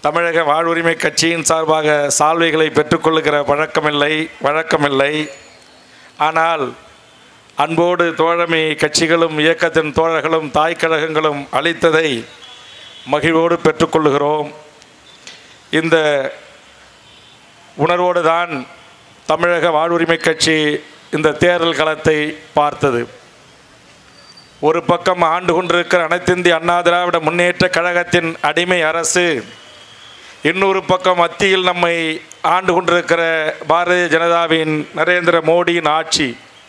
தமிழக வாழ்வுரிமை கட்சியின் சார்பாக சால்வைகளை பெற்றுக்கொள்ளுகிற பழக்கமில்லை வழக்கமில்லை ஆனால் அன்போடு தோழமை கட்சிகளும் இயக்கத்தின் தோழர்களும் தாய் கழகங்களும் அளித்ததை மகிழ்வோடு பெற்றுக்கொள்ளுகிறோம் இந்த உணர்வோடு தான் தமிழக வாழ்வுரிமை கட்சி இந்த தேர்தல் களத்தை பார்த்தது ஒரு பக்கம் ஆண்டு கொண்டிருக்கிற அனைத்திந்திய அண்ணா திராவிட முன்னேற்ற கழகத்தின் அடிமை அரசு இன்னொரு பக்கம் மத்தியில் நம்மை ஆண்டு கொண்டிருக்கிற பாரதிய ஜனதாவின் நரேந்திர மோடியின் ஆட்சி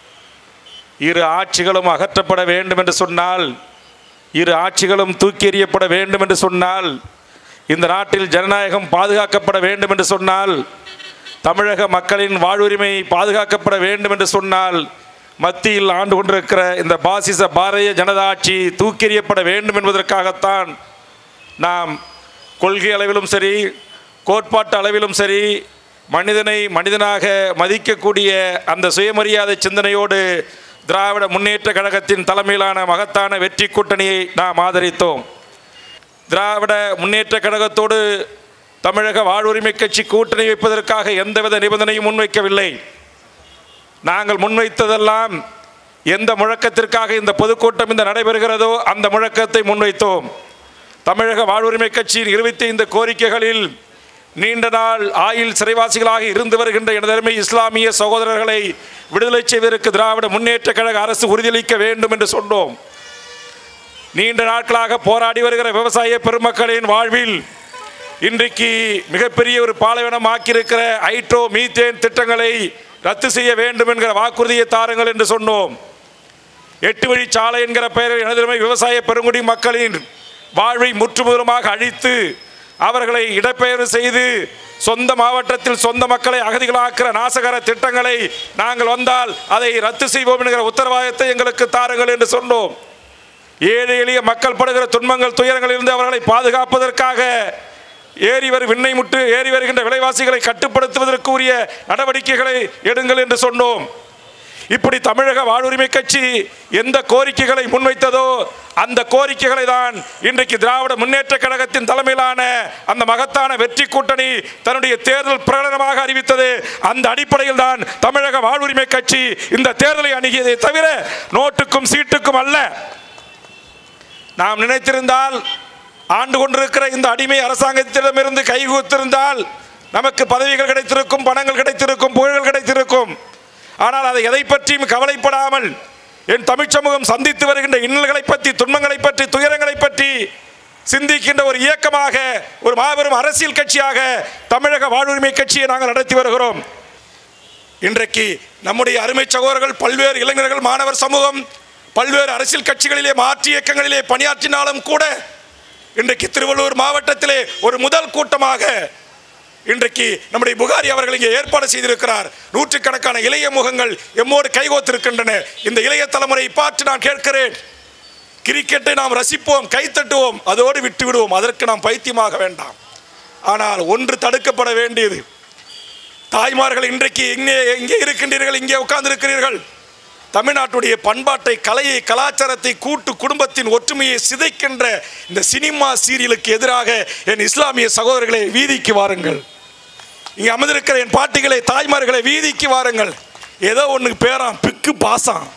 இரு ஆட்சிகளும் அகற்றப்பட வேண்டும் என்று சொன்னால் இரு ஆட்சிகளும் தூக்கி எறியப்பட வேண்டும் என்று சொன்னால் இந்த நாட்டில் ஜனநாயகம் பாதுகாக்கப்பட வேண்டும் என்று சொன்னால் தமிழக மக்களின் வாழ்வுரிமை பாதுகாக்கப்பட வேண்டும் என்று சொன்னால் மத்தியில் ஆண்டு கொண்டிருக்கிற இந்த பாசிச பாரதிய ஜனதா ஆட்சி தூக்கி எறியப்பட வேண்டும் என்பதற்காகத்தான் நாம் கொள்கை அளவிலும் சரி கோட்பாட்டு அளவிலும் சரி மனிதனை மனிதனாக மதிக்கக்கூடிய அந்த சுயமரியாதை சிந்தனையோடு திராவிட முன்னேற்ற கழகத்தின் தலைமையிலான மகத்தான வெற்றி கூட்டணியை நாம் ஆதரித்தோம் திராவிட முன்னேற்ற கழகத்தோடு தமிழக வாழ்வுரிமை கட்சி கூட்டணி வைப்பதற்காக எந்தவித நிபந்தனையும் முன்வைக்கவில்லை நாங்கள் முன்வைத்ததெல்லாம் எந்த முழக்கத்திற்காக இந்த பொதுக்கூட்டம் இந்த நடைபெறுகிறதோ அந்த முழக்கத்தை முன்வைத்தோம் தமிழக வாழ்வுரிமை கட்சியின் இருபத்தி ஐந்து கோரிக்கைகளில் நீண்ட நாள் ஆயுள் சிறைவாசிகளாக இருந்து வருகின்ற எனதருமை இஸ்லாமிய சகோதரர்களை விடுதலை செய்வதற்கு திராவிட முன்னேற்ற கழக அரசு உறுதியளிக்க வேண்டும் என்று சொன்னோம் நீண்ட நாட்களாக போராடி வருகிற விவசாய பெருமக்களின் வாழ்வில் இன்றைக்கு மிகப்பெரிய ஒரு பாலைவனம் ஆக்கியிருக்கிற ஹைட்ரோ மீத்தேன் திட்டங்களை ரத்து செய்ய வேண்டும் என்கிற வாக்குறுதியை தாருங்கள் என்று சொன்னோம் எட்டு வழி சாலை என்கிற பெயரில் எனதுமை விவசாய பெருங்குடி மக்களின் வாழ்வை முற்றுமுதலுமாக அழித்து அவர்களை இடப்பெயர்வு செய்து சொந்த மாவட்டத்தில் சொந்த மக்களை அகதிகளாக்குற நாசகர திட்டங்களை நாங்கள் வந்தால் அதை ரத்து செய்வோம் என்கிற உத்தரவாதத்தை எங்களுக்கு தாருங்கள் என்று சொன்னோம் ஏழை எளிய மக்கள் படுகிற துன்பங்கள் துயரங்களிலிருந்து அவர்களை பாதுகாப்பதற்காக ஏறி வரும் விண்ணை முட்டு ஏறி வருகின்ற விலைவாசிகளை கட்டுப்படுத்துவதற்கு உரிய நடவடிக்கைகளை எடுங்கள் என்று சொன்னோம் இப்படி தமிழக வாழ்வுரிமை கட்சி எந்த கோரிக்கைகளை முன்வைத்ததோ அந்த கோரிக்கைகளை தான் இன்றைக்கு திராவிட முன்னேற்ற கழகத்தின் தலைமையிலான அந்த மகத்தான வெற்றி கூட்டணி தன்னுடைய தேர்தல் பிரகடனமாக அறிவித்தது அந்த அடிப்படையில் தான் தமிழக வாழ்வுரிமை கட்சி இந்த தேர்தலை அணுகியதை தவிர நோட்டுக்கும் சீட்டுக்கும் அல்ல நாம் நினைத்திருந்தால் ஆண்டு கொண்டிருக்கிற இந்த அடிமை அரசாங்கத்திடமிருந்து கைகூத்திருந்தால் நமக்கு பதவிகள் கிடைத்திருக்கும் பணங்கள் கிடைத்திருக்கும் புகழ்கள் கிடைத்திருக்கும் ஆனால் அதை எதை பற்றியும் கவலைப்படாமல் என் தமிழ் சமூகம் சந்தித்து வருகின்ற இன்னல்களை பற்றி துன்பங்களை பற்றி துயரங்களை பற்றி சிந்திக்கின்ற ஒரு இயக்கமாக ஒரு மாபெரும் அரசியல் கட்சியாக தமிழக வாழ்வுரிமை கட்சியை நாங்கள் நடத்தி வருகிறோம் இன்றைக்கு நம்முடைய அருமை சகோதரர்கள் பல்வேறு இளைஞர்கள் மாணவர் சமூகம் பல்வேறு அரசியல் கட்சிகளிலே மாற்று இயக்கங்களிலே பணியாற்றினாலும் கூட இன்றைக்கு திருவள்ளூர் மாவட்டத்திலே ஒரு முதல் கூட்டமாக இன்றைக்கு நம்முடைய புகாரி அவர்கள் இங்கே ஏற்பாடு செய்திருக்கிறார் நூற்றுக்கணக்கான இளைய முகங்கள் எம்மோடு கைகோத்திருக்கின்றன இந்த இளைய தலைமுறை பாற்று நான் கேட்கிறேன் கிரிக்கெட்டை நாம் ரசிப்போம் கைத்தட்டுவோம் அதோடு விட்டு விடுவோம் அதற்கு நாம் பைத்தியமாக வேண்டாம் ஆனால் ஒன்று தடுக்கப்பட வேண்டியது தாய்மார்கள் இன்றைக்கு எங்கே எங்கே இருக்கின்றீர்கள் இங்கே உட்கார்ந்திருக்கிறீர்கள் தமிழ்நாட்டுடைய பண்பாட்டை கலையை கலாச்சாரத்தை கூட்டு குடும்பத்தின் ஒற்றுமையை சிதைக்கின்ற இந்த சினிமா சீரியலுக்கு எதிராக என் இஸ்லாமிய சகோதரர்களை வீதிக்கு வாருங்கள் இங்கே அமர்ந்திருக்கிற என் பாட்டிகளை தாய்மார்களை வீதிக்கு வாருங்கள் ஏதோ ஒன்று பேராம் பிக்கு பாசாம்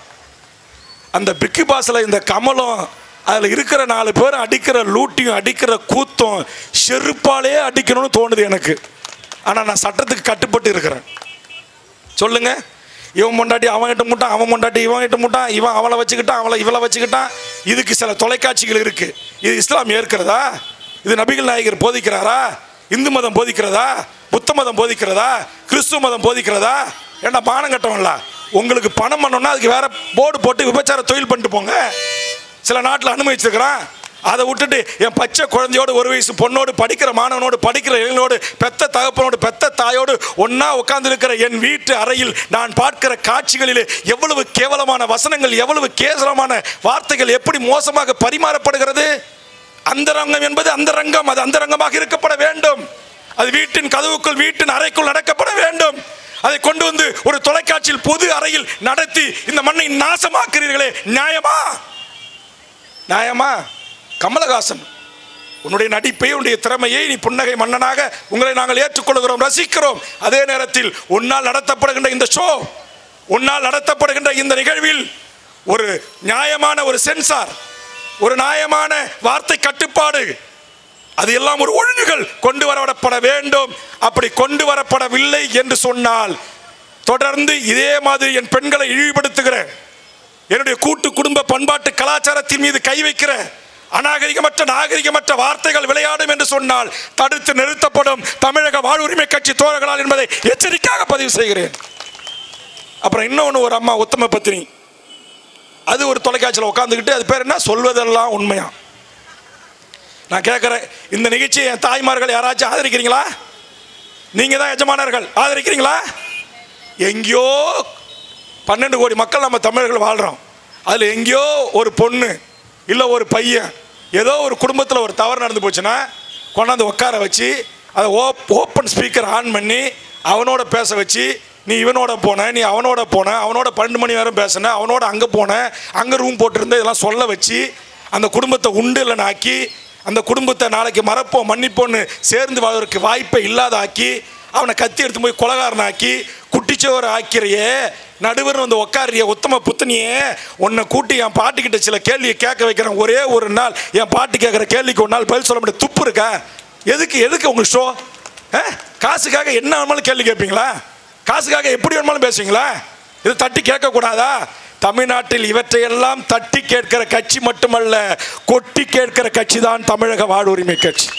அந்த பிக்கு பாஸில் இந்த கமலம் அதில் இருக்கிற நாலு பேர் அடிக்கிற லூட்டியும் அடிக்கிற கூத்தும் செருப்பாலே அடிக்கணும்னு தோணுது எனக்கு ஆனால் நான் சட்டத்துக்கு கட்டுப்பட்டு இருக்கிறேன் சொல்லுங்க இவன் பொண்டாட்டி அவன் கிட்ட முட்டான் அவன் பொண்டாட்டி இவன் கிட்ட முட்டான் இவன் அவளை வச்சுக்கிட்டான் அவளை இவளை வச்சுக்கிட்டான் இதுக்கு சில தொலைக்காட்சிகள் இருக்கு இது இஸ்லாம் ஏற்கிறதா இது நபிகள் நாயகர் போதிக்கிறாரா இந்து மதம் போதிக்கிறதா புத்த மதம் போதிக்கிறதா கிறிஸ்துவ மதம் போதிக்கிறதா ஏன்னா பானம் கட்டவன்ல உங்களுக்கு பணம் பண்ணணும்னா அதுக்கு வேற போர்டு போட்டு விபச்சார தொழில் பண்ணிட்டு போங்க சில நாட்டில் அனுமதிச்சிருக்கிறான் அதை விட்டுட்டு என் பச்சை குழந்தையோடு ஒரு வயசு பொண்ணோடு படிக்கிற மாணவனோடு படிக்கிற இளைஞனோடு பெத்த தகப்பனோடு பெத்த தாயோடு ஒன்னா உட்கார்ந்திருக்கிற என் வீட்டு அறையில் நான் பார்க்கிற காட்சிகளிலே எவ்வளவு கேவலமான வசனங்கள் எவ்வளவு கேவலமான வார்த்தைகள் எப்படி மோசமாக பரிமாறப்படுகிறது அந்தரங்கம் என்பது அந்தரங்கம் அது அந்தரங்கமாக இருக்கப்பட வேண்டும் அது வீட்டின் கதவுக்குள் வீட்டின் அறைக்குள் நடக்கப்பட வேண்டும் அதை கொண்டு வந்து ஒரு தொலைக்காட்சியில் பொது அறையில் நடத்தி இந்த மண்ணை நாசமாக்குறீர்களே நியாயமா நியாயமா கமலஹாசன் உன்னுடைய நடிப்பை உன்னுடைய திறமையை நீ புன்னகை மன்னனாக உங்களை நாங்கள் ஏற்றுக்கொள்கிறோம் ரசிக்கிறோம் அதே நேரத்தில் உன்னால் நடத்தப்படுகின்ற இந்த ஷோ உன்னால் நடத்தப்படுகின்ற இந்த நிகழ்வில் ஒரு நியாயமான ஒரு சென்சார் ஒரு நியாயமான வார்த்தை கட்டுப்பாடு அது எல்லாம் ஒரு ஒழுங்குகள் கொண்டு வரப்பட வேண்டும் அப்படி கொண்டு வரப்படவில்லை என்று சொன்னால் தொடர்ந்து இதே மாதிரி என் பெண்களை இழிவுபடுத்துகிற என்னுடைய கூட்டு குடும்ப பண்பாட்டு கலாச்சாரத்தின் மீது கை வைக்கிற அநாகரிகமற்ற நாகரிகமற்ற வார்த்தைகள் விளையாடும் என்று சொன்னால் தடுத்து நிறுத்தப்படும் தமிழக வாழ்வுரிமை கட்சி தோழர்களால் என்பதை எச்சரிக்கையாக பதிவு செய்கிறேன் அப்புறம் இன்னொன்று ஒரு அம்மா உத்தம பத்தினி அது ஒரு தொலைக்காட்சியில் உட்காந்துக்கிட்டு அது பேர் என்ன சொல்வதெல்லாம் உண்மையா நான் கேட்குறேன் இந்த நிகழ்ச்சியை என் தாய்மார்கள் யாராச்சும் ஆதரிக்கிறீங்களா நீங்கள் தான் எஜமானர்கள் ஆதரிக்கிறீங்களா எங்கேயோ பன்னெண்டு கோடி மக்கள் நம்ம தமிழர்கள் வாழ்கிறோம் அதில் எங்கேயோ ஒரு பொண்ணு இல்லை ஒரு பையன் ஏதோ ஒரு குடும்பத்தில் ஒரு தவறு நடந்து போச்சுன்னா கொண்டாந்து உட்கார வச்சு அதை ஓப் ஓப்பன் ஸ்பீக்கர் ஆன் பண்ணி அவனோட பேச வச்சு நீ இவனோட போன நீ அவனோட போன அவனோட பன்னெண்டு மணி நேரம் பேசின அவனோட அங்கே போன அங்கே ரூம் போட்டிருந்த இதெல்லாம் சொல்ல வச்சு அந்த குடும்பத்தை உண்டு இல்லைன்னு ஆக்கி அந்த குடும்பத்தை நாளைக்கு மறப்போம் மன்னிப்போன்னு சேர்ந்து வாழ்வதற்கு வாய்ப்பை இல்லாதாக்கி அவனை கத்தி எடுத்து போய் கொலகாரனாக்கி குட்டிச்சோறு ஆக்கிறையே நடுவர் வந்து உக்காரியே உத்தம புத்தனியே உன்னை கூட்டி என் பாட்டுக்கிட்ட சில கேள்வியை கேட்க வைக்கிறேன் ஒரே ஒரு நாள் என் பாட்டு கேட்குற கேள்விக்கு ஒரு நாள் பதில் சொல்ல முடியாது துப்பு இருக்கா எதுக்கு எதுக்கு உங்களுக்கு ஷோ காசுக்காக என்ன வேணுமாலும் கேள்வி கேட்பீங்களா காசுக்காக எப்படி வேணுமாலும் பேசுவீங்களா இது தட்டி கேட்கக்கூடாதா தமிழ்நாட்டில் இவற்றையெல்லாம் தட்டி கேட்கிற கட்சி மட்டுமல்ல கொட்டி கேட்கிற கட்சி தான் தமிழக வாழ்வுரிமை கட்சி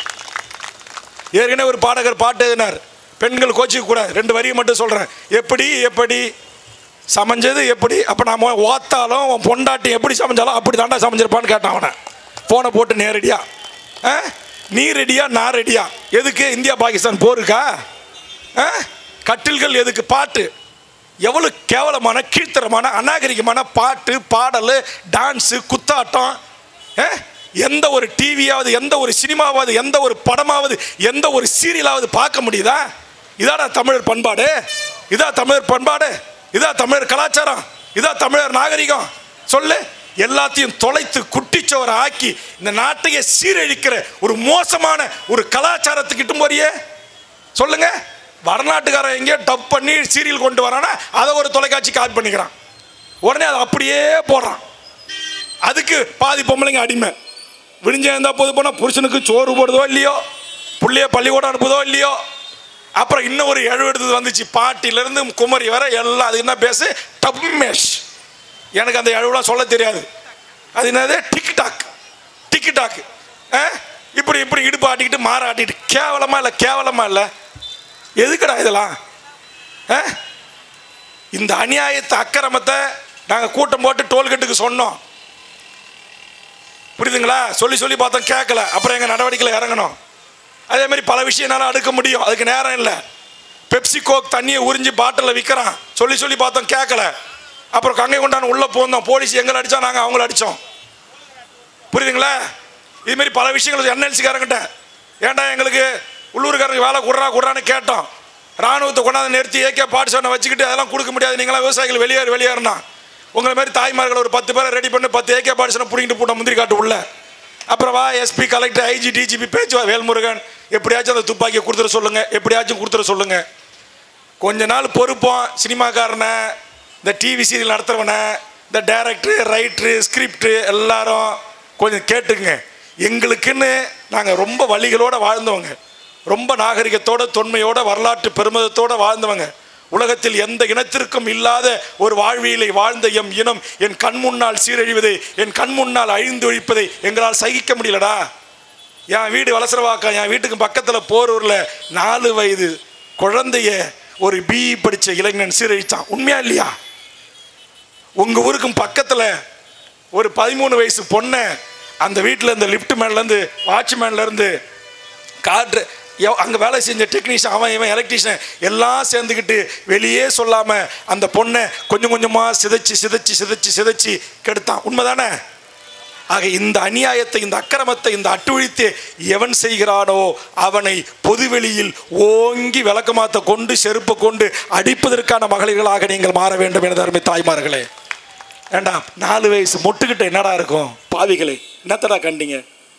ஏற்கனவே ஒரு பாடகர் பாட்டு எழுதினார் பெண்கள் கோச்சிக்க கூடாது ரெண்டு வரியை மட்டும் சொல்கிறேன் எப்படி எப்படி சமைஞ்சது எப்படி அப்போ நாம ஓத்தாலும் உன் பொண்டாட்டி எப்படி சமைஞ்சாலும் அப்படி தாண்டா சமைஞ்சிருப்பான்னு கேட்டான் அவனை ஃபோனை போட்டு நேரடியாக ஆ நீ ரெடியா நான் ரெடியா எதுக்கு இந்தியா பாகிஸ்தான் போருக்கா ஆ கட்டில்கள் எதுக்கு பாட்டு எவ்வளோ கேவலமான கீழ்த்தரமான அநாகரிகமான பாட்டு பாடல் டான்ஸு குத்தாட்டம் ஆ? எந்த ஒரு டிவியாவது எந்த ஒரு சினிமாவாவது எந்த ஒரு படமாவது எந்த ஒரு சீரியலாவது பார்க்க முடியுதா இதாடா தமிழர் பண்பாடு இதா தமிழர் பண்பாடு இதா தமிழர் கலாச்சாரம் இதா தமிழர் நாகரிகம் சொல்லு எல்லாத்தையும் தொலைத்து குட்டிச்சோரை ஆக்கி இந்த நாட்டையே சீரழிக்கிற ஒரு மோசமான ஒரு கலாச்சாரத்துக்கிட்டு போறியே சொல்லுங்க வடநாட்டுக்காரன் எங்கேயோ டப் பண்ணி சீரியல் கொண்டு வரானா அதை ஒரு தொலைக்காட்சி காப்பி பண்ணிக்கிறான் உடனே அதை அப்படியே போடுறான் அதுக்கு பாதி பொம்பளைங்க அடிமை விடிஞ்சா இருந்தால் போது போனால் புருஷனுக்கு சோறு போடுதோ இல்லையோ புள்ளைய பள்ளிக்கூடம் அனுப்புதோ இல்லையோ அப்புறம் இன்னும் ஒரு எழுவு எடுத்தது வந்துச்சு பாட்டிலேருந்து குமரி வர எல்லாம் அது என்ன பேசு டப்மேஷ் எனக்கு அந்த எழுவெல்லாம் சொல்ல தெரியாது அது என்னது டிக்டாக் டிக்டாக் ஆ இப்படி இப்படி இடுப்பு ஆட்டிக்கிட்டு மாற ஆட்டிக்கிட்டு கேவலமா இல்லை கேவலமா இல்லை எதுக்குடா இதெல்லாம் ஆ இந்த அநியாயத்தை அக்கிரமத்தை நாங்கள் கூட்டம் போட்டு டோல்கேட்டுக்கு சொன்னோம் புரியுதுங்களா சொல்லி சொல்லி பார்த்தோம் கேட்கல அப்புறம் எங்கள் நடவடிக்கையில் இறங்கணும் அதே மாதிரி பல விஷயம் என்னால் அடுக்க முடியும் அதுக்கு நேரம் இல்லை பெப்சி கோக் தண்ணியை உறிஞ்சி பாட்டிலில் விற்கிறான் சொல்லி சொல்லி பார்த்தோம் கேட்கல அப்புறம் கங்கை கொண்டான உள்ளே போந்தோம் போலீஸ் எங்களை அடித்தோம் நாங்கள் அவங்கள அடித்தோம் புரியுதுங்களா இது மாதிரி பல விஷயங்கள் என்எல்சிக்காரங்கிட்ட ஏன்டா எங்களுக்கு உள்ளூர்காரங்க வேலை கொடுறா கொடுறான்னு கேட்டோம் ராணுவத்தை கொண்டாந்து நிறுத்தி ஏகே பாட்டு வச்சுக்கிட்டு அதெல்லாம் கொடுக்க முடியாது நீங்களாம் விவசாயிகள் வெளியேறு வெளியேறினா உங்களை மாதிரி தாய்மார்கள் ஒரு பத்து பேரை ரெடி பண்ணி பத்து ஏகே பாடிசனை பிடிங்கிட்டு போட்ட முந்திரி காட்டு உள்ள அப்புறம் வா எஸ்பி கலெக்டர் ஐஜி டிஜிபி பேச்சு வா வேல்முருகன் எப்படியாச்சும் அந்த துப்பாக்கியை கொடுத்துட சொல்லுங்க எப்படியாச்சும் கொடுத்துட சொல்லுங்க கொஞ்ச நாள் பொறுப்போம் சினிமாக்காரனை இந்த டிவி சீரியல் நடத்துகிறவனை இந்த டைரக்டரு ரைட்ரு ஸ்கிரிப்டு எல்லாரும் கொஞ்சம் கேட்டுங்க எங்களுக்குன்னு நாங்கள் ரொம்ப வழிகளோடு வாழ்ந்தவங்க ரொம்ப நாகரிகத்தோட தொன்மையோட வரலாற்று பெருமிதத்தோட வாழ்ந்தவங்க உலகத்தில் எந்த இனத்திற்கும் இல்லாத ஒரு வாழ்வியலை வாழ்ந்த எம் இனம் என் கண் முன்னால் சீரழிவதை என் கண் முன்னால் அழிந்து ஒழிப்பதை எங்களால் சகிக்க முடியலடா என் வீடு வலசரவாக்கம் என் வீட்டுக்கு பக்கத்தில் போரூரில் நாலு வயது குழந்தைய ஒரு பிஇ படித்த இளைஞன் சீரழித்தான் உண்மையா இல்லையா உங்கள் ஊருக்கும் பக்கத்தில் ஒரு பதிமூணு வயசு பொண்ணை அந்த வீட்டில் இந்த லிஃப்ட் மேன்லேருந்து வாட்ச்மேன்லேருந்து காற்று அங்கே வேலை செஞ்ச டெக்னீஷியன் அவன் இவன் எலக்ட்ரீஷியன் எல்லாம் சேர்ந்துக்கிட்டு வெளியே சொல்லாமல் அந்த பொண்ணை கொஞ்சம் கொஞ்சமாக சிதைச்சு சிதைச்சு சிதைச்சு சிதைச்சு கெடுத்தான் உண்மைதானே ஆக இந்த அநியாயத்தை இந்த அக்கிரமத்தை இந்த அட்டுழித்தை எவன் செய்கிறானோ அவனை பொதுவெளியில் ஓங்கி விளக்கமாத்த கொண்டு செருப்பை கொண்டு அடிப்பதற்கான மகளிர்களாக நீங்கள் மாற வேண்டும் எனது அருமை தாய்மார்களே வேண்டாம் நாலு வயசு மொட்டுக்கிட்ட என்னடா இருக்கும் பாவிகளே என்னத்தடா கண்டீங்க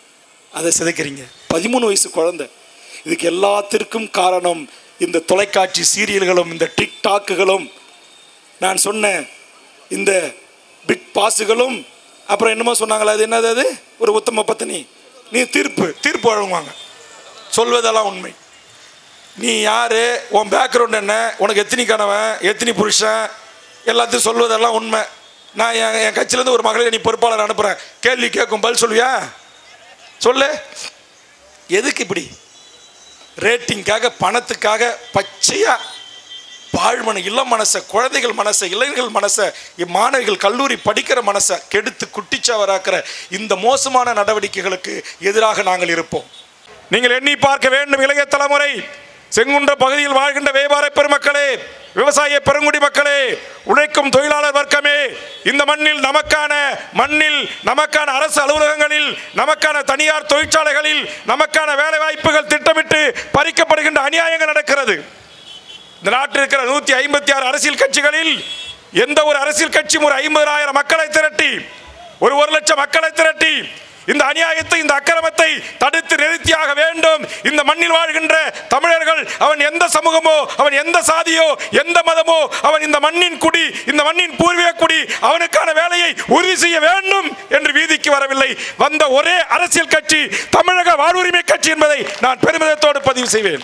அதை சிதைக்கிறீங்க பதிமூணு வயசு குழந்தை இதுக்கு எல்லாத்திற்கும் காரணம் இந்த தொலைக்காட்சி சீரியல்களும் இந்த டிக்டாக்குகளும் நான் சொன்ன இந்த பிட் பாஸுகளும் அப்புறம் என்னமோ சொன்னாங்களா அது என்னது அது ஒரு உத்தம பத்தினி நீ தீர்ப்பு தீர்ப்பு வழங்குவாங்க சொல்வதெல்லாம் உண்மை நீ யாரு உன் பேக்ரவுண்ட் என்ன உனக்கு எத்தனை கணவன் எத்தனை புருஷன் எல்லாத்தையும் சொல்வதெல்லாம் உண்மை நான் என் என் கட்சியிலேருந்து ஒரு மகளிர் நீ பொறுப்பாளர் அனுப்புகிறேன் கேள்வி கேட்கும் பதில் சொல்லுவியா சொல்லு எதுக்கு இப்படி ரேட்டிங்காக பணத்துக்காக பச்சையா பாழ்மன இளம் மனசை குழந்தைகள் மனசை இளைஞர்கள் மனசை மாணவிகள் கல்லூரி படிக்கிற மனசை கெடுத்து குட்டிச்சவராக்கிற இந்த மோசமான நடவடிக்கைகளுக்கு எதிராக நாங்கள் இருப்போம் நீங்கள் எண்ணி பார்க்க வேண்டும் இளைய தலைமுறை செங்குன்ற பகுதியில் வாழ்கின்ற வியாபார பெருமக்களே விவசாய பெருங்குடி மக்களே உழைக்கும் தொழிலாளர் வர்க்கமே இந்த மண்ணில் நமக்கான மண்ணில் நமக்கான அரசு அலுவலகங்களில் நமக்கான தனியார் தொழிற்சாலைகளில் நமக்கான வேலை வாய்ப்புகள் திட்டமிட்டு பறிக்கப்படுகின்ற அநியாயங்கள் நடக்கிறது இந்த நாட்டில் இருக்கிற நூற்றி ஐம்பத்தி ஆறு அரசியல் கட்சிகளில் எந்த ஒரு அரசியல் கட்சியும் ஒரு ஐம்பதாயிரம் மக்களை திரட்டி ஒரு ஒரு லட்சம் மக்களை திரட்டி இந்த அநியாயத்தை இந்த அக்கிரமத்தை தடுத்து நிறுத்தியாக வேண்டும் இந்த மண்ணில் வாழ்கின்ற தமிழர்கள் அவன் எந்த சமூகமோ அவன் எந்த சாதியோ எந்த மதமோ அவன் இந்த மண்ணின் குடி இந்த மண்ணின் பூர்வீக குடி அவனுக்கான வேலையை உறுதி செய்ய வேண்டும் என்று வீதிக்கு வரவில்லை வந்த ஒரே அரசியல் கட்சி தமிழக வாழ்வுரிமை கட்சி என்பதை நான் பெருமிதத்தோடு பதிவு செய்வேன்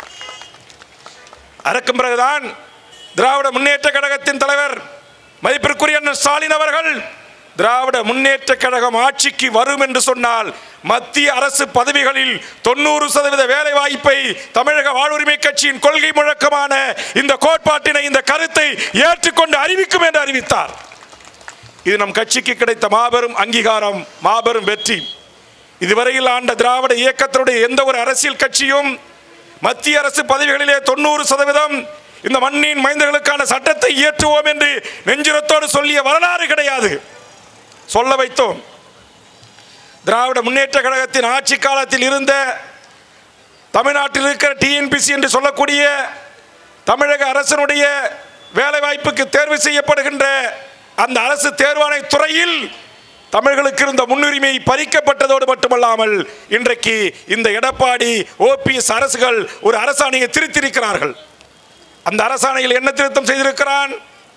அதற்கும் பிறகுதான் திராவிட முன்னேற்ற கழகத்தின் தலைவர் மதிப்பிற்குரிய அண்ணன் ஸ்டாலின் அவர்கள் திராவிட முன்னேற்ற கழகம் ஆட்சிக்கு வரும் என்று சொன்னால் மத்திய அரசு பதவிகளில் தொண்ணூறு சதவீத வேலை வாய்ப்பை தமிழக வாழ்வுரிமை கட்சியின் கொள்கை முழக்கமான இந்த கோட்பாட்டினை இந்த கருத்தை ஏற்றுக்கொண்டு அறிவிக்கும் என்று அறிவித்தார் இது நம் கட்சிக்கு கிடைத்த மாபெரும் அங்கீகாரம் மாபெரும் வெற்றி இதுவரையில் ஆண்ட திராவிட இயக்கத்தினுடைய எந்த ஒரு அரசியல் கட்சியும் மத்திய அரசு பதவிகளிலே தொண்ணூறு சதவீதம் இந்த மண்ணின் மைந்தர்களுக்கான சட்டத்தை இயற்றுவோம் என்று நெஞ்சுரத்தோடு சொல்லிய வரலாறு கிடையாது சொல்ல வைத்தோம் திராவிட முன்னேற்ற கழகத்தின் ஆட்சி காலத்தில் இருந்த தமிழ்நாட்டில் இருக்கிற டிஎன்பிசி என்று சொல்லக்கூடிய தமிழக அரசனுடைய வேலைவாய்ப்புக்கு தேர்வு செய்யப்படுகின்ற அந்த அரசு தேர்வாணை துறையில் தமிழர்களுக்கு இருந்த முன்னுரிமை பறிக்கப்பட்டதோடு மட்டுமல்லாமல் இன்றைக்கு இந்த எடப்பாடி ஓபிஎஸ் அரசுகள் ஒரு அரசாணையை திருத்திருக்கிறார்கள் அந்த அரசாணையில் என்ன திருத்தம் செய்திருக்கிறான்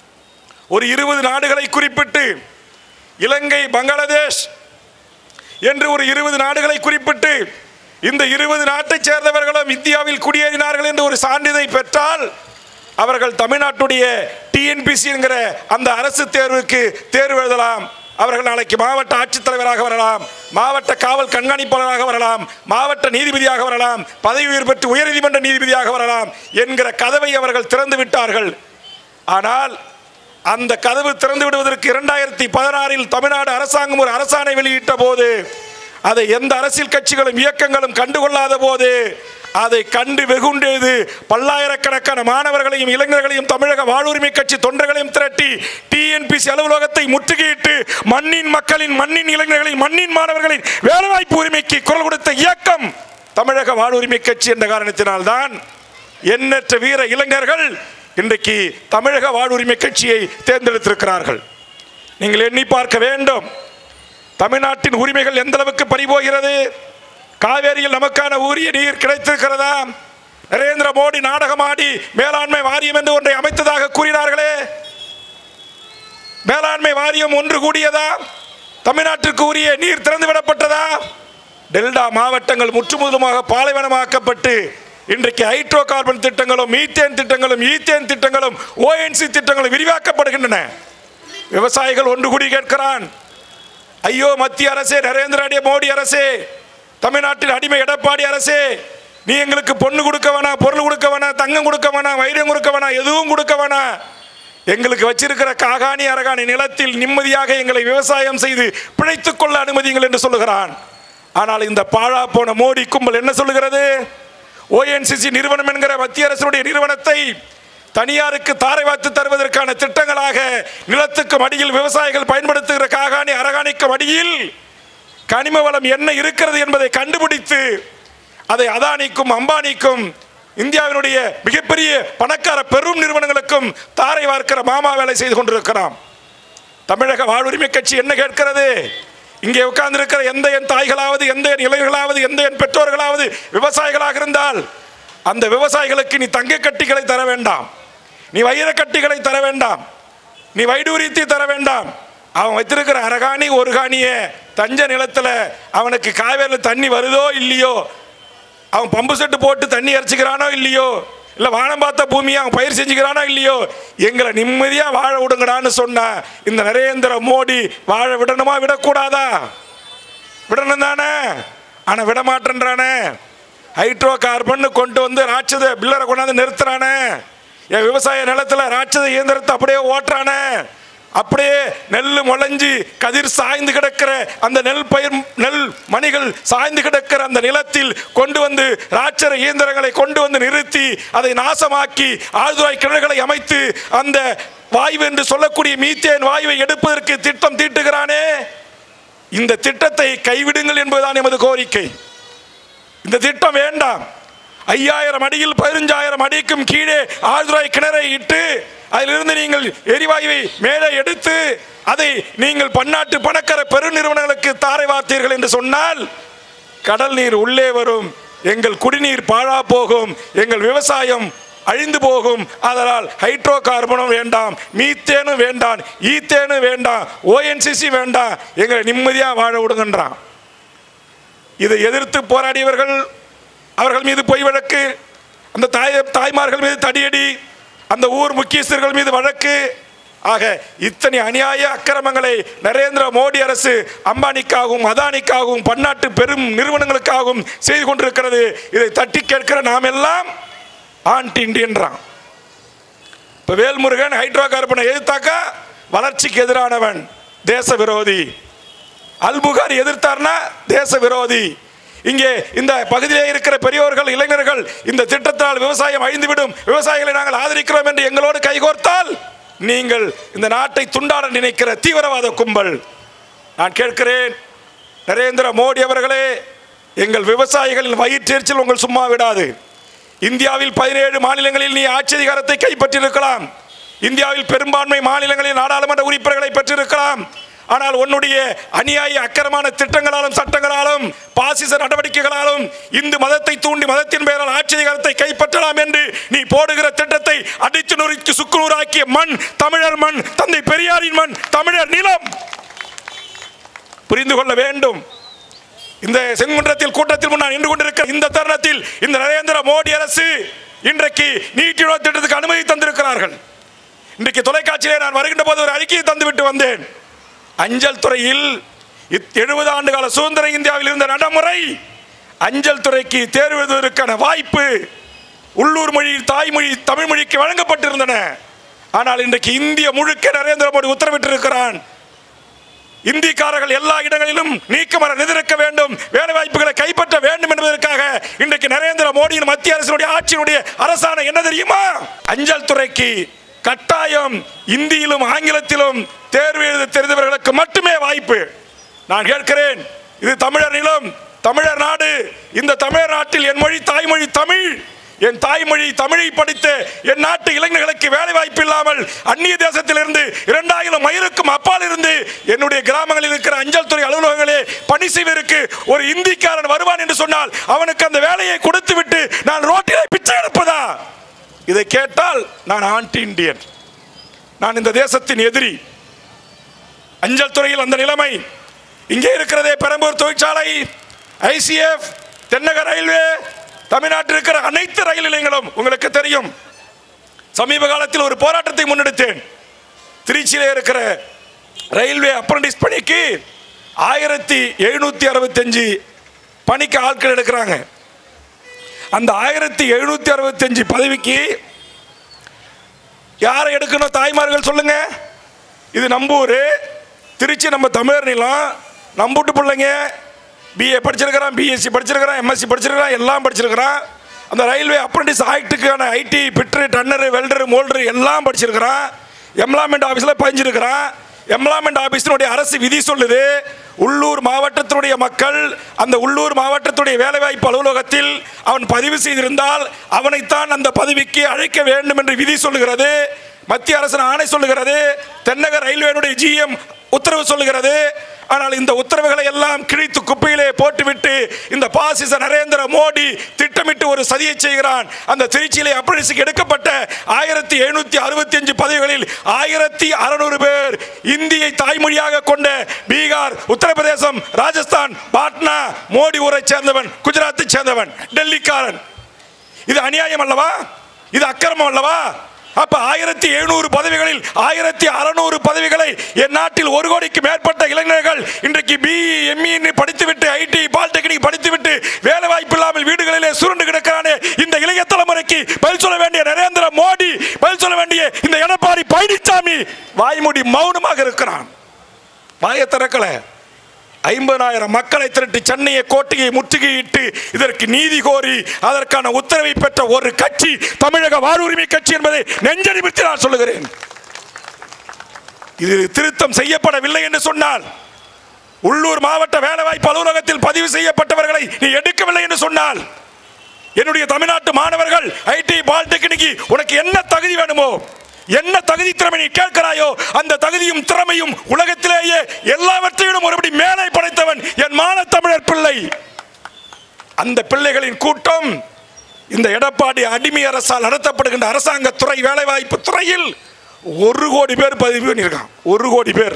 ஒரு இருபது நாடுகளை குறிப்பிட்டு இலங்கை பங்களாதேஷ் என்று ஒரு இருபது நாடுகளை குறிப்பிட்டு இந்த இருபது நாட்டைச் சேர்ந்தவர்களும் இந்தியாவில் குடியேறினார்கள் என்று ஒரு சான்றிதழை பெற்றால் அவர்கள் தமிழ்நாட்டுடைய டிஎன்பிசி என்கிற அந்த அரசு தேர்வுக்கு தேர்வு எழுதலாம் அவர்கள் நாளைக்கு மாவட்ட ஆட்சித்தலைவராக வரலாம் மாவட்ட காவல் கண்காணிப்பாளராக வரலாம் மாவட்ட நீதிபதியாக வரலாம் பதவி உயர் பெற்று உயர்நீதிமன்ற நீதிபதியாக வரலாம் என்கிற கதவை அவர்கள் திறந்து விட்டார்கள் ஆனால் அந்த கதவு திறந்து விடுவதற்கு இரண்டாயிரத்தி பதினாறில் தமிழ்நாடு அரசாங்கம் ஒரு அரசாணை வெளியிட்ட போது அதை எந்த அரசியல் கட்சிகளும் இயக்கங்களும் கண்டுகொள்ளாத போது அதை கண்டு வெகுண்டெழுது பல்லாயிரக்கணக்கான மாணவர்களையும் இளைஞர்களையும் தமிழக வாழ்வுரிமை கட்சி தொண்டர்களையும் திரட்டி டிஎன்பிசி அலுவலகத்தை முற்றுகையிட்டு மண்ணின் மக்களின் மண்ணின் இளைஞர்களின் மண்ணின் மாணவர்களின் வேலைவாய்ப்பு உரிமைக்கு குரல் கொடுத்த இயக்கம் தமிழக வாழ்வுரிமை கட்சி என்ற காரணத்தினால்தான் எண்ணற்ற வீர இளைஞர்கள் இன்றைக்கு தமிழக வாழ்வுரிமை கட்சியை தேர்ந்தெடுத்திருக்கிறார்கள் நீங்கள் எண்ணி பார்க்க வேண்டும் தமிழ்நாட்டின் உரிமைகள் எந்த அளவுக்கு பறிபோகிறது காவேரியில் நமக்கான உரிய நீர் கிடைத்திருக்கிறதா நரேந்திர மோடி நாடகமாடி மேலாண்மை வாரியம் என்று ஒன்றை அமைத்ததாக கூறினார்களே மேலாண்மை வாரியம் ஒன்று கூடியதா தமிழ்நாட்டிற்கு உரிய நீர் திறந்து விடப்பட்டதா டெல்டா மாவட்டங்கள் முற்றுமுதலுமாக பாலைவனமாக்கப்பட்டு இன்றைக்கு ஹைட்ரோ கார்பன் திட்டங்களும் மீத்தேன் திட்டங்களும் ஈத்தேன் திட்டங்களும் ஓஎன்சி திட்டங்களும் விரிவாக்கப்படுகின்றன விவசாயிகள் ஒன்று கூடி கேட்கிறான் ஐயோ மத்திய அரசே நரேந்திர அடி மோடி அரசே தமிழ்நாட்டின் அடிமை எடப்பாடி அரசே நீ எங்களுக்கு பொண்ணு கொடுக்க வேணாம் பொருள் கொடுக்க வேணாம் தங்கம் கொடுக்க வேணாம் வைரம் கொடுக்க வேணாம் எதுவும் கொடுக்க வேணாம் எங்களுக்கு வச்சிருக்கிற காகாணி அரகாணி நிலத்தில் நிம்மதியாக எங்களை விவசாயம் செய்து பிழைத்துக் கொள்ள அனுமதிங்கள் என்று சொல்லுகிறான் ஆனால் இந்த பாழா போன மோடி கும்பல் என்ன சொல்லுகிறது ஓஎன்சிசி நிறுவனம் என்கிற மத்திய அரசுடைய நிறுவனத்தை தனியாருக்கு தாரை வாத்து தருவதற்கான திட்டங்களாக நிலத்துக்கு மடியில் விவசாயிகள் பயன்படுத்துகிற காகாணி அரகாணிக்கு மடியில் கனிம வளம் என்ன இருக்கிறது என்பதை கண்டுபிடித்து அதை அதானிக்கும் அம்பானிக்கும் இந்தியாவினுடைய மிகப்பெரிய பணக்கார பெரும் நிறுவனங்களுக்கும் தாரை வார்க்கிற மாமா வேலை செய்து கொண்டிருக்கிறான் தமிழக வாழ்வுரிமை கட்சி என்ன கேட்கிறது இங்கே உட்கார்ந்திருக்கிற எந்த என் தாய்களாவது எந்த என் இளைஞர்களாவது எந்த என் பெற்றோர்களாவது விவசாயிகளாக இருந்தால் அந்த விவசாயிகளுக்கு நீ தங்க கட்டிகளை தர வேண்டாம் நீ வைர கட்டிகளை தர வேண்டாம் நீ வைடூரியத்தை தர வேண்டாம் அவன் வைத்திருக்கிற அரகாணி ஒரு காணியே தஞ்ச நிலத்துல அவனுக்கு காவேரியில் தண்ணி வருதோ இல்லையோ அவன் பம்பு செட்டு போட்டு தண்ணி இறைச்சிக்கிறானோ இல்லையோ இல்ல வானம் பார்த்த பூமியை அவன் பயிர் செஞ்சுக்கிறானோ இல்லையோ எங்களை நிம்மதியா வாழ விடுங்கடான்னு சொன்ன இந்த நரேந்திர மோடி வாழ விடணுமா விடக்கூடாதா விடணும் தானே ஆனா விட மாட்டேன்றானே ஹைட்ரோ கார்பன் கொண்டு வந்து ராட்சத பில்லரை கொண்டாந்து நிறுத்துறானே என் விவசாய நிலத்துல ராட்சத இயந்திரத்தை அப்படியே ஓட்டுறானே அப்படியே நெல் முளைஞ்சி கதிர் சாய்ந்து கிடக்கிற அந்த நெல் பயிர் நெல் மணிகள் சாய்ந்து கிடக்கிற அந்த நிலத்தில் கொண்டு வந்து ராட்சர இயந்திரங்களை கொண்டு வந்து நிறுத்தி அதை நாசமாக்கி ஆழ்துவாய் கிணறுகளை அமைத்து அந்த வாயு என்று சொல்லக்கூடிய மீத்தேன் வாயுவை எடுப்பதற்கு திட்டம் தீட்டுகிறானே இந்த திட்டத்தை கைவிடுங்கள் என்பதுதான் எமது கோரிக்கை இந்த திட்டம் வேண்டாம் ஐயாயிரம் அடியில் பதினஞ்சாயிரம் அடிக்கும் கீழே ஆழ்துறை கிணறை இட்டு அதிலிருந்து நீங்கள் எரிவாயுவை மேலே எடுத்து அதை நீங்கள் பன்னாட்டு பணக்கார பெருநிறுவனங்களுக்கு தாரை வார்த்தீர்கள் என்று சொன்னால் கடல் நீர் உள்ளே வரும் எங்கள் குடிநீர் பாழா போகும் எங்கள் விவசாயம் அழிந்து போகும் அதனால் ஹைட்ரோ கார்பனும் வேண்டாம் மீத்தேனும் வேண்டாம் ஈத்தேனும் வேண்டாம் ஓஎன்சிசி வேண்டாம் எங்களை நிம்மதியாக வாழ விடுங்கன்றான் இதை எதிர்த்து போராடியவர்கள் அவர்கள் மீது பொய் வழக்கு அந்த தாய் தாய்மார்கள் மீது தடியடி அந்த ஊர் முக்கியஸ்தர்கள் மீது வழக்கு ஆக இத்தனை அநியாய அக்கிரமங்களை நரேந்திர மோடி அரசு அம்பானிக்காகவும் அதானிக்காகவும் பன்னாட்டு பெரும் நிறுவனங்களுக்காகவும் செய்து கொண்டிருக்கிறது இதை தட்டி கேட்கிற நாம் எல்லாம் ஆன்டி இண்டியன்றான் இப்போ வேல்முருகன் ஹைட்ரோ கார்பனை எதிர்த்தாக்கா வளர்ச்சிக்கு எதிரானவன் தேச விரோதி அல்புகாரி எதிர்த்தார்னா தேச விரோதி இங்கே இந்த பகுதியிலே இருக்கிற பெரியோர்கள் இளைஞர்கள் இந்த திட்டத்தால் விவசாயம் அழிந்துவிடும் விவசாயிகளை நாங்கள் ஆதரிக்கிறோம் என்று எங்களோடு கைகோர்த்தால் நீங்கள் இந்த நாட்டை துண்டாட நினைக்கிற தீவிரவாத கும்பல் நான் கேட்கிறேன் நரேந்திர மோடி அவர்களே எங்கள் விவசாயிகளின் வயிற்றெரிச்சல் உங்கள் சும்மா விடாது இந்தியாவில் பதினேழு மாநிலங்களில் நீ ஆட்சி அதிகாரத்தை கைப்பற்றியிருக்கலாம் இந்தியாவில் பெரும்பான்மை மாநிலங்களில் நாடாளுமன்ற உறுப்பினர்களை பெற்றிருக்கலாம் ஆனால் உன்னுடைய அநியாய அக்கரமான திட்டங்களாலும் சட்டங்களாலும் பாசிச நடவடிக்கைகளாலும் இந்து மதத்தை தூண்டி மதத்தின் பெயரால் ஆட்சி அதிகாரத்தை கைப்பற்றலாம் என்று நீ போடுகிற திட்டத்தை அடித்து நொறுக்கி சுக்குநூறாக்கிய மண் தமிழர் மண் தந்தை பெரியாரின் மண் தமிழர் நிலம் புரிந்து கொள்ள வேண்டும் இந்த செங்குன்றத்தில் கூட்டத்தில் முன்னால் நின்று கொண்டிருக்கிற இந்த தருணத்தில் இந்த நரேந்திர மோடி அரசு இன்றைக்கு நீட்டிட திட்டத்துக்கு அனுமதி தந்திருக்கிறார்கள் இன்றைக்கு தொலைக்காட்சியிலே நான் வருகின்ற போது ஒரு அறிக்கையை தந்துவிட்டு வந்தேன் அஞ்சல் துறையில் எழுபது ஆண்டு கால சுதந்திர இந்தியாவில் இருந்த நடைமுறை அஞ்சல் துறைக்கு தேர்வு எழுதுவதற்கான வாய்ப்பு உள்ளூர் மொழி தாய்மொழி தமிழ் மொழிக்கு வழங்கப்பட்டிருந்தன ஆனால் இன்றைக்கு இந்திய முழுக்க நரேந்திர மோடி உத்தரவிட்டிருக்கிறான் இந்திக்காரர்கள் எல்லா இடங்களிலும் நீக்கமர நிதிர்க்க வேண்டும் வேலை வாய்ப்புகளை கைப்பற்ற வேண்டும் என்பதற்காக இன்றைக்கு நரேந்திர மோடியின் மத்திய அரசினுடைய ஆட்சியினுடைய அரசாணை என்ன தெரியுமா அஞ்சல் துறைக்கு கட்டாயம் இந்தியிலும் ஆங்கிலத்திலும் தேர்வு எழுத தெரிந்தவர்களுக்கு மட்டுமே வாய்ப்பு நான் கேட்கிறேன் இது தமிழர் நிலம் தமிழர் நாடு இந்த தமிழர் நாட்டில் என் மொழி தாய்மொழி தமிழ் என் தாய்மொழி தமிழை படித்த என் நாட்டு இளைஞர்களுக்கு வேலை வாய்ப்பு இல்லாமல் அந்நிய தேசத்திலிருந்து இரண்டாயிரம் மைலுக்கும் அப்பால் இருந்து என்னுடைய கிராமங்களில் இருக்கிற அஞ்சல் துறை அலுவலகங்களே பணி செய்வதற்கு ஒரு இந்திக்காரன் வருவான் என்று சொன்னால் அவனுக்கு அந்த வேலையை கொடுத்து விட்டு நான் ரோட்டிலே பிச்சை எடுப்பதா இதை கேட்டால் நான் ஆன்டி இந்தியன் நான் இந்த தேசத்தின் எதிரி அஞ்சல் துறையில் அந்த நிலைமை இங்கே இருக்கிறதே பெரம்பூர் தொழிற்சாலை ஐசிஎஃப் தென்னக ரயில்வே தமிழ்நாட்டில் இருக்கிற அனைத்து ரயில் நிலையங்களும் உங்களுக்கு தெரியும் சமீப காலத்தில் ஒரு போராட்டத்தை முன்னெடுத்தேன் திருச்சியிலே இருக்கிற ரயில்வே அப்ரண்டிஸ் பணிக்கு ஆயிரத்தி எழுநூத்தி அறுபத்தஞ்சு பணிக்கு ஆட்கள் எடுக்கிறாங்க அந்த ஆயிரத்தி எழுநூத்தி அறுபத்தஞ்சு பதவிக்கு யாரை எடுக்கணும் தாய்மார்கள் சொல்லுங்க இது நம்பூர் திருச்சி நம்ம தமிழர் நிலம் நம்பூட்டு பிள்ளைங்க பிஏ படிச்சிருக்கிறான் பிஎஸ்சி படிச்சிருக்கிறான் எம்எஸ்சி படிச்சிருக்கிறான் எல்லாம் படிச்சிருக்கிறான் அந்த ரயில்வே அப்ரண்டிஸ் ஆக்டுக்கான IT fitter turner welder moulder எல்லாம் படிச்சிருக்கிறான் எம்ப்ளாய்மெண்ட் ஆஃபீஸில் பதிஞ்சிருக்கிறான் எம்ப்ளாய்மெண்ட் ஆஃபீஸினுடைய அரசு விதி சொல்லுது உள்ளூர் மாவட்டத்தினுடைய மக்கள் அந்த உள்ளூர் மாவட்டத்துடைய வேலைவாய்ப்பு அலுவலகத்தில் அவன் பதிவு செய்திருந்தால் அவனைத்தான் அந்த பதவிக்கு அழைக்க வேண்டும் என்று விதி சொல்லுகிறது மத்திய அரசின் ஆணை சொல்லுகிறது தென்னக ரயில்வேனுடைய ஜிஎம் உத்தரவு சொல்லுகிறது ஆனால் இந்த உத்தரவுகளை எல்லாம் கிழித்து குப்பையிலே போட்டுவிட்டு இந்த பாசிச நரேந்திர மோடி திட்டமிட்டு ஒரு சதியை செய்கிறான் அந்த திருச்சியிலே அப்ரண்டிஸுக்கு எடுக்கப்பட்ட ஆயிரத்தி எழுநூத்தி அறுபத்தி அஞ்சு பதவிகளில் ஆயிரத்தி அறுநூறு பேர் இந்தியை தாய்மொழியாக கொண்ட பீகார் உத்தரப்பிரதேசம் ராஜஸ்தான் பாட்னா மோடி ஊரை சேர்ந்தவன் குஜராத்தை சேர்ந்தவன் டெல்லிக்காரன் இது அநியாயம் அல்லவா இது அக்கிரமம் அல்லவா அப்ப ஆயிரத்தி எழுநூறு பதவிகளில் ஆயிரத்தி அறுநூறு பதவிகளை என் நாட்டில் ஒரு கோடிக்கு மேற்பட்ட இளைஞர்கள் இன்றைக்கு பி எம்இ படித்துவிட்டு ஐடி பாலிடெக்னிக் படித்துவிட்டு வேலை வாய்ப்பு இல்லாமல் வீடுகளிலே சுருண்டு கிடக்கிறானே இந்த இளைய தலைமுறைக்கு பதில் சொல்ல வேண்டிய நரேந்திர மோடி பதில் சொல்ல வேண்டிய இந்த எடப்பாடி பழனிசாமி வாய்மூடி மௌனமாக இருக்கிறான் வாயை திறக்கல ஐம்பதாயிரம் மக்களை திரட்டி சென்னையை கோட்டையை முற்றுகையிட்டு இதற்கு நீதி கோரி அதற்கான உத்தரவை பெற்ற ஒரு கட்சி தமிழக வாழ்வுரிமை கட்சி என்பதை நெஞ்சடிபித்து நான் சொல்லுகிறேன் இது திருத்தம் செய்யப்படவில்லை என்று சொன்னால் உள்ளூர் மாவட்ட வேலைவாய்ப்பு அலுவலகத்தில் பதிவு செய்யப்பட்டவர்களை நீ எடுக்கவில்லை என்று சொன்னால் என்னுடைய தமிழ்நாட்டு மாணவர்கள் ஐடி பாலிடெக்னிக் உனக்கு என்ன தகுதி வேணுமோ என்ன தகுதி திறமை நீ கேட்கிறாயோ அந்த தகுதியும் திறமையும் உலகத்திலேயே எல்லாவற்றையும் ஒருபடி மேலே படைத்தவன் என் மான தமிழர் பிள்ளை அந்த பிள்ளைகளின் கூட்டம் இந்த எடப்பாடி அடிமை அரசால் நடத்தப்படுகின்ற அரசாங்க துறை வேலைவாய்ப்பு துறையில் ஒரு கோடி பேர் பதிவு பண்ணியிருக்கான் ஒரு கோடி பேர்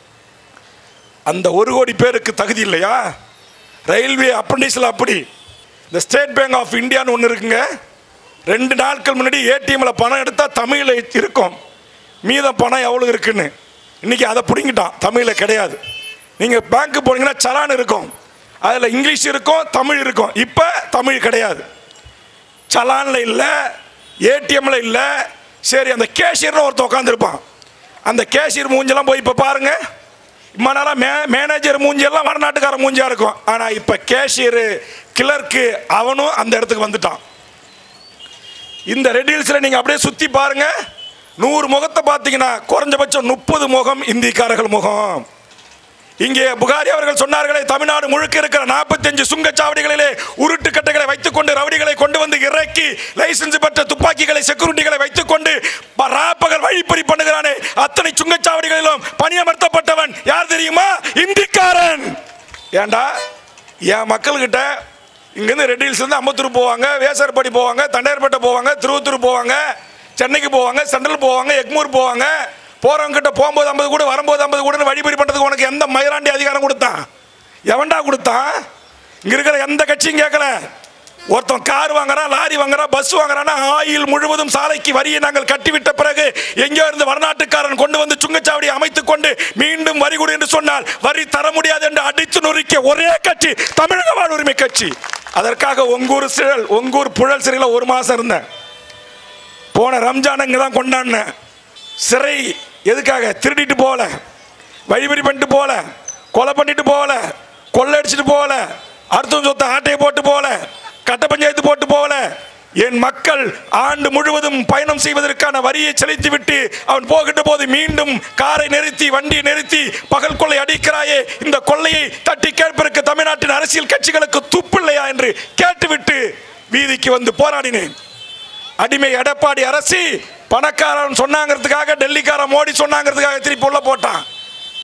அந்த ஒரு கோடி பேருக்கு தகுதி இல்லையா ரயில்வே அப்ரண்டிஸில் அப்படி இந்த ஸ்டேட் பேங்க் ஆஃப் இந்தியான்னு ஒன்று இருக்குங்க ரெண்டு நாட்கள் முன்னாடி ஏடிஎம்ல பணம் எடுத்தால் தமிழில் இருக்கும் மீதம் பணம் எவ்வளோ இருக்குன்னு இன்னைக்கு அதை பிடிங்கிட்டான் தமிழில் கிடையாது நீங்கள் பேங்க்கு போனீங்கன்னா சலான் இருக்கும் அதில் இங்கிலீஷ் இருக்கும் தமிழ் இருக்கும் இப்போ தமிழ் கிடையாது சலானில் இல்லை ஏடிஎம்ல இல்லை சரி அந்த கேஷியர்னு ஒருத்தன் உட்காந்துருப்பான் அந்த கேஷியர் மூஞ்செல்லாம் போய் இப்போ பாருங்க இம்மா நாளாக மே மேனேஜர் மூஞ்சியெல்லாம் வடநாட்டுக்கார மூஞ்சியா இருக்கும் ஆனால் இப்போ கேஷியரு கிளர்க்கு அவனும் அந்த இடத்துக்கு வந்துட்டான் இந்த ரெட் ஹில்ஸில் நீங்கள் அப்படியே சுற்றி பாருங்க நூறு முகத்தை பார்த்தீங்கன்னா குறைஞ்சபட்சம் முப்பது முகம் இந்திக்காரர்கள் முகம் இங்கே புகாரி அவர்கள் சொன்னார்களே தமிழ்நாடு முழுக்க இருக்கிற நாற்பத்தஞ்சு சுங்கச்சாவடிகளிலே உருட்டு கட்டைகளை வைத்துக்கொண்டு ரவுடிகளை கொண்டு வந்து இறக்கி லைசன்ஸ் பெற்ற துப்பாக்கிகளை செக்யூரிட்டிகளை வைத்துக்கொண்டு ப- ராப்பகல் வழிப்பறி பண்ணுகிறானே அத்தனை சுங்கச்சாவடிகளிலும் பணியமர்த்தப்பட்டவன் யார் தெரியுமா இந்திக்காரன் ஏண்டா என் மக்கள்கிட்ட இங்கேருந்து ரெட் ஹில்ஸ் இருந்து அம்பத்தூர் போவாங்க வேசர்படி போவாங்க தண்டையர்பேட்டை போவாங்க திருவத்தூர் போவாங்க சென்னைக்கு போவாங்க சென்ட்ரல் போவாங்க எக்மூர் போவாங்க போறவங்க கிட்ட போகும்போது ஐம்பது கூட வரும்போது ஐம்பது கூட வழிபறி பண்ணுறதுக்கு உனக்கு எந்த மயிலாண்டி அதிகாரம் கொடுத்தான் எவன்டா கொடுத்தான் இங்க இருக்கிற எந்த கட்சியும் கேட்கல ஒருத்தன் கார் வாங்குறான் லாரி வாங்குறான் பஸ் வாங்குறான்னா ஆயில் முழுவதும் சாலைக்கு வரியை நாங்கள் கட்டிவிட்ட பிறகு எங்கேயோ இருந்து வடநாட்டுக்காரன் கொண்டு வந்து சுங்கச்சாவடியை அமைத்துக் கொண்டு மீண்டும் வரி கொடு என்று சொன்னால் வரி தர முடியாது என்று அடித்து நொறுக்கிய ஒரே கட்சி தமிழக வாழ்வுரிமை கட்சி அதற்காக ஒங்கூர் சிழல் ஒங்கூர் புழல் சிறையில் ஒரு மாசம் இருந்தேன் போன ரம்ஜான் அங்கே தான் கொண்டாடினேன் சிறை எதுக்காக திருடிட்டு போகல வழிபறி பண்ணிட்டு போகல கொலை பண்ணிட்டு போகல கொள்ளடிச்சிட்டு போகல அடுத்தவன் சொத்தை ஆட்டையை போட்டு போகல கட்ட பஞ்சாயத்து போட்டு போகல என் மக்கள் ஆண்டு முழுவதும் பயணம் செய்வதற்கான வரியை செலுத்திவிட்டு அவன் போகின்ற போது மீண்டும் காரை நிறுத்தி வண்டியை நிறுத்தி பகல் கொள்ளை அடிக்கிறாயே இந்த கொள்ளையை தட்டி கேட்பதற்கு தமிழ்நாட்டின் அரசியல் கட்சிகளுக்கு துப்பில்லையா என்று கேட்டுவிட்டு வீதிக்கு வந்து போராடினேன் அடிமை எடப்பாடி அரசி பணக்காரன் சொன்னாங்கிறதுக்காக டெல்லிக்காரன் மோடி சொன்னாங்கிறதுக்காக திருப்பி உள்ள போட்டான்